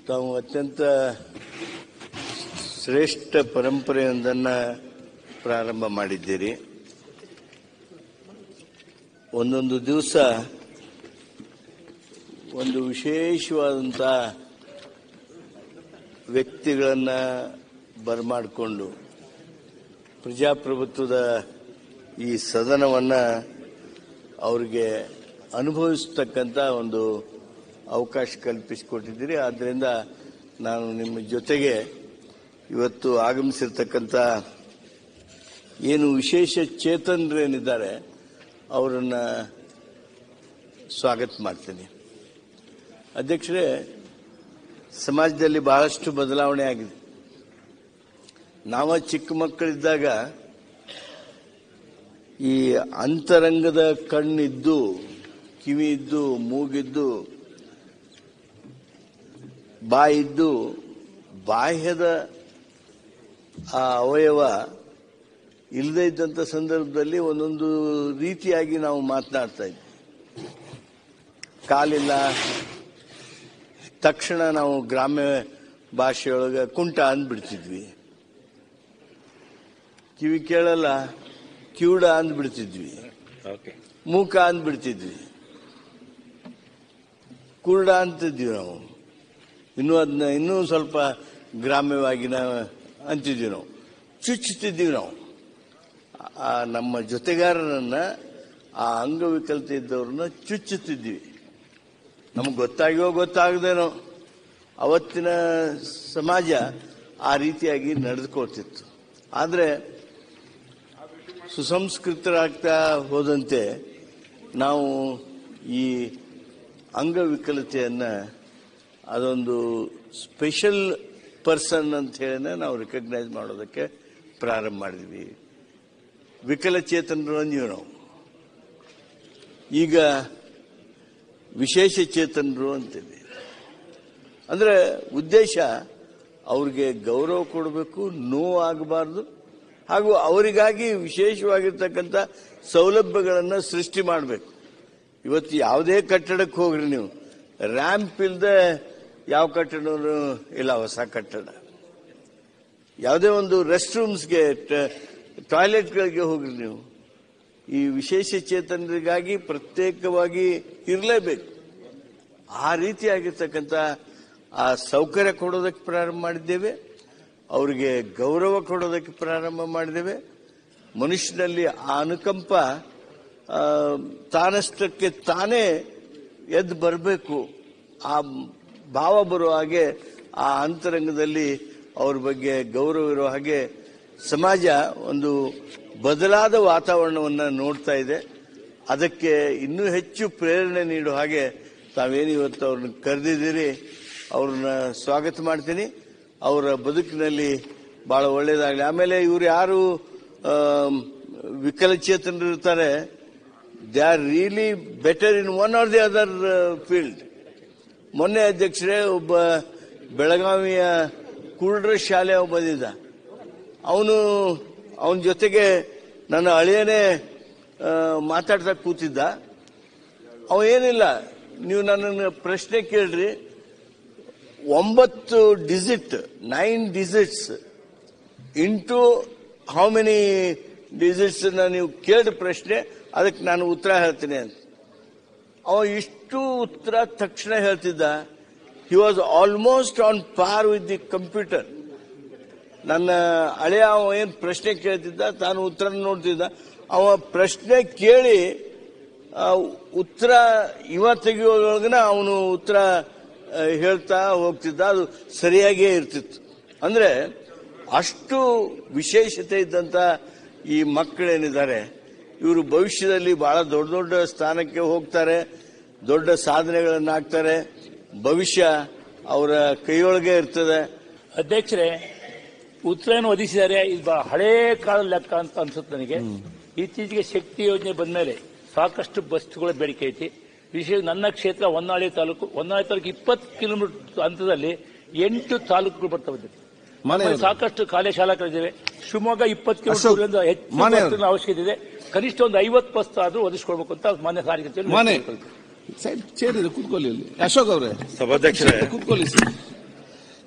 ತಾವು ಅತ್ಯಂತ ಶ್ರೇಷ್ಠ ಪರಂಪರೆಯೊಂದನ್ನು ಪ್ರಾರಂಭ ಮಾಡಿದ್ದೀರಿ ಒಂದೊಂದು ದಿವಸ ಒಂದು ವಿಶೇಷವಾದಂಥ ವ್ಯಕ್ತಿಗಳನ್ನು ಬರಮಾಡಿಕೊಂಡು ಪ್ರಜಾಪ್ರಭುತ್ವದ ಈ ಸದನವನ್ನು ಅವರಿಗೆ ಅನುಭವಿಸ್ತಕ್ಕಂಥ ಒಂದು ಅವಕಾಶ ಕಲ್ಪಿಸಿಕೊಟ್ಟಿದ್ದೀರಿ ಆದ್ದರಿಂದ ನಾನು ನಿಮ್ಮ ಜೊತೆಗೆ ಇವತ್ತು ಆಗಮಿಸಿರ್ತಕ್ಕಂಥ ಏನು ವಿಶೇಷ ಚೇತನರೇನಿದ್ದಾರೆ ಅವರನ್ನು ಸ್ವಾಗತ ಮಾಡ್ತೀನಿ ಅಧ್ಯಕ್ಷರೇ ಸಮಾಜದಲ್ಲಿ ಬಹಳಷ್ಟು ಬದಲಾವಣೆ ಆಗಿದೆ ನಾವ ಚಿಕ್ಕ ಮಕ್ಕಳಿದ್ದಾಗ ಈ ಅಂತರಂಗದ ಕಣ್ಣಿದ್ದು ಕಿವಿ ಇದ್ದು ಮೂಗಿದ್ದು ಬಾಯಿದ್ದು ಬಾಹ್ಯದ ಆ ಅವಯವ ಇಲ್ಲದೇ ಇದ್ದಂಥ ಸಂದರ್ಭದಲ್ಲಿ ಒಂದೊಂದು ರೀತಿಯಾಗಿ ನಾವು ಮಾತನಾಡ್ತಾ ಇದ್ವಿ ಕಾಲಿಲ್ಲ ತಕ್ಷಣ ನಾವು ಗ್ರಾಮ್ಯ ಭಾಷೆಯೊಳಗೆ ಕುಂಟ ಅಂದ್ಬಿಡ್ತಿದ್ವಿ ಕಿವಿ ಕೇಳಲ್ಲ ಕಿವುಡ ಅಂದ್ಬಿಡ್ತಿದ್ವಿ ಓಕೆ ಮೂಕ ಅಂದ್ಬಿಡ್ತಿದ್ವಿ ಕುರುಡ ಅಂತಿದ್ವಿ ನಾವು ಇನ್ನೂ ಅದನ್ನ ಇನ್ನೂ ಸ್ವಲ್ಪ ಗ್ರಾಮ್ಯವಾಗಿ ನಾವು ಅಂತಿದ್ವಿ ನಾವು ಚುಚ್ಚುತ್ತಿದ್ವಿ ನಾವು ಆ ನಮ್ಮ ಜೊತೆಗಾರರನ್ನ ಆ ಅಂಗವಿಕಲತೆ ಇದ್ದವ್ರನ್ನ ಚುಚ್ಚುತ್ತಿದ್ವಿ ನಮ್ಗೆ ಗೊತ್ತಾಗ್ಯೋ ಗೊತ್ತಾಗದೇನೋ ಅವತ್ತಿನ ಸಮಾಜ ಆ ರೀತಿಯಾಗಿ ನಡೆದುಕೊಳ್ತಿತ್ತು ಆದರೆ ಸುಸಂಸ್ಕೃತರಾಗ್ತಾ ಹೋದಂತೆ ನಾವು ಈ ಅಂಗವಿಕಲತೆಯನ್ನು ಅದೊಂದು ಸ್ಪೆಷಲ್ ಪರ್ಸನ್ ಅಂತ ಹೇಳಿ ನಾವು ರಿಕಗ್ನೈಸ್ ಮಾಡೋದಕ್ಕೆ ಪ್ರಾರಂಭ ಮಾಡಿದ್ವಿ ವಿಕಲಚೇತನರು ಅಂದ್ವಿ ನಾವು ಈಗ ವಿಶೇಷ ಚೇತನರು ಅಂತೀವಿ ಅಂದ್ರೆ ಉದ್ದೇಶ ಅವ್ರಿಗೆ ಗೌರವ ಕೊಡಬೇಕು ನೋವು ಆಗಬಾರ್ದು ಹಾಗೂ ಅವರಿಗಾಗಿ ವಿಶೇಷವಾಗಿರ್ತಕ್ಕಂಥ ಸೌಲಭ್ಯಗಳನ್ನು ಸೃಷ್ಟಿ ಮಾಡಬೇಕು ಇವತ್ತು ಯಾವುದೇ ಕಟ್ಟಡಕ್ಕೆ ಹೋಗ್ರಿ ನೀವು ರ್ಯಾಂಪ್ ಇಲ್ಲದೆ ಯಾವ ಕಟ್ಟಡನೂ ಇಲ್ಲ ಹೊಸ ಕಟ್ಟಡ ಯಾವುದೇ ಒಂದು ರೆಸ್ಟ್ ರೂಮ್ಸ್ಗೆ ಟಾಯ್ಲೆಟ್ಗಳಿಗೆ ಹೋಗ್ರಿ ನೀವು ಈ ವಿಶೇಷ ಚೇತನರಿಗಾಗಿ ಪ್ರತ್ಯೇಕವಾಗಿ ಇರಲೇಬೇಕು ಆ ರೀತಿಯಾಗಿರ್ತಕ್ಕಂಥ ಆ ಸೌಕರ್ಯ ಕೊಡೋದಕ್ಕೆ ಪ್ರಾರಂಭ ಮಾಡಿದ್ದೇವೆ ಅವರಿಗೆ ಗೌರವ ಕೊಡೋದಕ್ಕೆ ಪ್ರಾರಂಭ ಮಾಡಿದ್ದೇವೆ ಮನುಷ್ಯನಲ್ಲಿ ಆ ಅನುಕಂಪ ಆ, ತಾನಷ್ಟಕ್ಕೆ ತಾನೇ ಎದ್ದು ಬರಬೇಕು ಆ ಭಾವ ಬರೋ ಹಾಗೆ ಆ ಅಂತರಂಗದಲ್ಲಿ ಅವ್ರ ಬಗ್ಗೆ ಗೌರವ ಇರೋ ಹಾಗೆ ಸಮಾಜ ಒಂದು ಬದಲಾದ ವಾತಾವರಣವನ್ನು ನೋಡ್ತಾ ಇದೆ ಅದಕ್ಕೆ ಇನ್ನೂ ಹೆಚ್ಚು ಪ್ರೇರಣೆ ನೀಡೋ ಹಾಗೆ ತಾವೇನು ಇವತ್ತು ಅವ್ರನ್ನ ಕರೆದಿದ್ದೀರಿ ಅವ್ರನ್ನ ಸ್ವಾಗತ ಮಾಡ್ತೀನಿ ಅವರ ಬದುಕಿನಲ್ಲಿ ಬಹಳ ಒಳ್ಳೇದಾಗಲಿ ಆಮೇಲೆ ಇವ್ರು ಯಾರು ಆಮ್, ವಿಕಲಚೇತನರು ಇರ್ತಾರೆ they are really better in one or the other field ಮೊನ್ನೆ ಅಧ್ಯಕ್ಷರೇ ಒಬ್ಬ ಬೆಳಗಾವಿಯ ಕುರುಡ್ರ ಶಾಲೆ ಒಬ್ಬ ಬಂದಿದ್ದ ಅವನು ಅವನ ಜೊತೆಗೆ ನನ್ನ ಅಳಿಯನೇ ಆ, ಮಾತಾಡ್ತಾ ಕೂತಿದ್ದ ಅವ ಏನಿಲ್ಲ ನೀವು ನನ್ನನ್ನು ಪ್ರಶ್ನೆ ಕೇಳ್ರಿ ಒಂಬತ್ತು digit nine digits into how many digits ನೀವು ಕೇಳಿದ ಪ್ರಶ್ನೆ ಅದಕ್ಕೆ ನಾನು ಉತ್ತರ ಹೇಳ್ತೀನಿ ಅಂತ ಅವ ಇಷ್ಟು ಉತ್ತರ ತಕ್ಷಣ ಹೇಳ್ತಿದ್ದ he was almost on par with the computer ನನ್ನ ಹಳೆಯ ಅವ ಏನು ಪ್ರಶ್ನೆ ಕೇಳ್ತಿದ್ದ ತಾನು ಉತ್ತರ ನೋಡ್ತಿದ್ದ ಅವ ಪ್ರಶ್ನೆ ಕೇಳಿ ಆ, ಉತ್ತರ ಇವ ತೆಗೆಯೋದ್ರೊಳಗನ ಅವನು ಉತ್ತರ ಆ, ಹೇಳ್ತಾ ಹೋಗ್ತಿದ್ದ ಅದು ಸರಿಯಾಗಿಯೇ ಇರ್ತಿತ್ತು ಅಂದ್ರೆ ಅಷ್ಟು ವಿಶೇಷತೆ ಇದ್ದಂತ ಈ ಮಕ್ಕಳೇನಿದ್ದಾರೆ ಇವರು ಭವಿಷ್ಯದಲ್ಲಿ ಬಹಳ ದೊಡ್ಡ ದೊಡ್ಡ ಸ್ಥಾನಕ್ಕೆ ಹೋಗ್ತಾರೆ ದೊಡ್ಡ ಸಾಧನೆಗಳನ್ನು ಆಗ್ತಾರೆ ಭವಿಷ್ಯ ಅವರ ಕೈಯೊಳಗೆ ಇರ್ತದೆ ಅಧ್ಯಕ್ಷರೇ ಉತ್ತರವನ್ನು ಒದಗಿಸಿದ್ದಾರೆ ಇದು ಬಹಳ ಹಳೇ ಕಾಲದ ಲೆಕ್ಕ ಅಂತ ಅನ್ಸುತ್ತೆ ನನಗೆ ಇತ್ತೀಚೆಗೆ ಶಕ್ತಿ ಯೋಜನೆ ಬಂದ್ಮೇಲೆ ಸಾಕಷ್ಟು ಬಸ್ಗಳ ಬೇಡಿಕೆ ಐತಿ ವಿಶೇಷ ನನ್ನ ಕ್ಷೇತ್ರ ಹೊನ್ನಾಳಿ ತಾಲೂಕು ಹೊನ್ನಾಳಿ ತಾಲೂಕು ಇಪ್ಪತ್ತು ಕಿಲೋಮೀಟರ್ ಹಂತದಲ್ಲಿ ಎಂಟು ತಾಲೂಕುಗಳು ಬರ್ತವೆ ಅಧ್ಯಕ್ಷ. ನಮ್ಮಲ್ಲಿ ಸಾಕಷ್ಟು ಕಾಲೇ ಶಾಲಕರಿದ್ದೇವೆ ಶಿವಮೊಗ್ಗ ಇಪ್ಪತ್ತು ಅಶೋಕ್, ಕಿಲೋಮೀಟರ್ ಹೆಚ್ಚು ಮಾನ್ಯ ಬಸ್ಸಿನ ಅವಶ್ಯಕತೆ ಇದೆ ಕನಿಷ್ಠ ಒಂದು ಐವತ್ತು ಬಸ್ ಆದ್ರೂ ಒದಗಿಸ್ಕೊಳ್ಬೇಕು ಅಂತ ಮಾನ್ಯ ಸಾರಿಗೆ ಸಚಿವರು ಮಾನ್ಯ ಹೇಳ್ಕೊಳ್ತಾರೆ. ಸೈಡ್ ಚೇರ್ ಇದೆ ಕೂತ್ಕೊಳ್ಳಿ ಇಲ್ಲಿ ಅಶೋಕ್ ಅವರೇ ಸಭಾಧ್ಯಕ್ಷರೇ ಕೂತ್ಕೊಳ್ಳಿ ಸರ್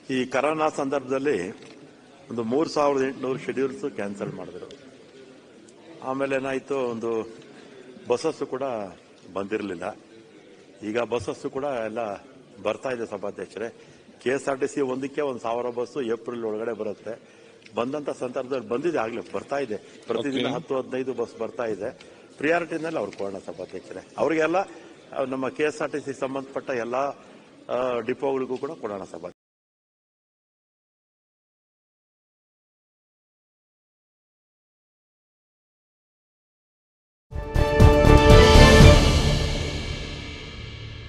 ಈ ಕರೋನಾ ಸಂದರ್ಭದಲ್ಲಿ ಒಂದು ಮೂರು ಸಾವಿರದ ಎಂಟುನೂರು ಶೆಡ್ಯೂಲ್ಸ್ ಕ್ಯಾನ್ಸಲ್ ಮಾಡಿದ್ರು ಆಮೇಲೆ ಏನಾಯಿತು ಒಂದು ಬಸ್ಸಸ್ಸು ಕೂಡ ಬಂದಿರಲಿಲ್ಲ ಈಗ ಬಸ್ಸಸ್ಸು ಕೂಡ ಎಲ್ಲ ಬರ್ತಾ ಇದೆ ಸಭಾಧ್ಯಕ್ಷರೇ K S R T C ಒಂದಕ್ಕೆ ಒಂದು ಸಾವಿರ ಬಸ್ಸು ಏಪ್ರಿಲ್ ಒಳಗಡೆ ಬರುತ್ತೆ ಬಂದಂತ ಸಂದರ್ಭದಲ್ಲಿ ಬಂದಿದೆ ಆಗ್ಲೇ ಬರ್ತಾ ಇದೆ ಪ್ರತಿದಿನ ಹತ್ತು ಹದಿನೈದು ಬಸ್ ಬರ್ತಾ ಇದೆ ಪ್ರಿಯಾರಿಟಿನಲ್ಲಿ ಅವ್ರು ಕೊಡೋಣ ಸಭಾಧ್ಯಕ್ಷರೇ ಅವರಿಗೆಲ್ಲ ನಮ್ಮ K S R T C ಸಂಬಂಧಪಟ್ಟ ಎಲ್ಲ ಡಿಪೋಗಳಿಗೂ ಕೂಡ ಕೊಡೋಣ ಸಭಾ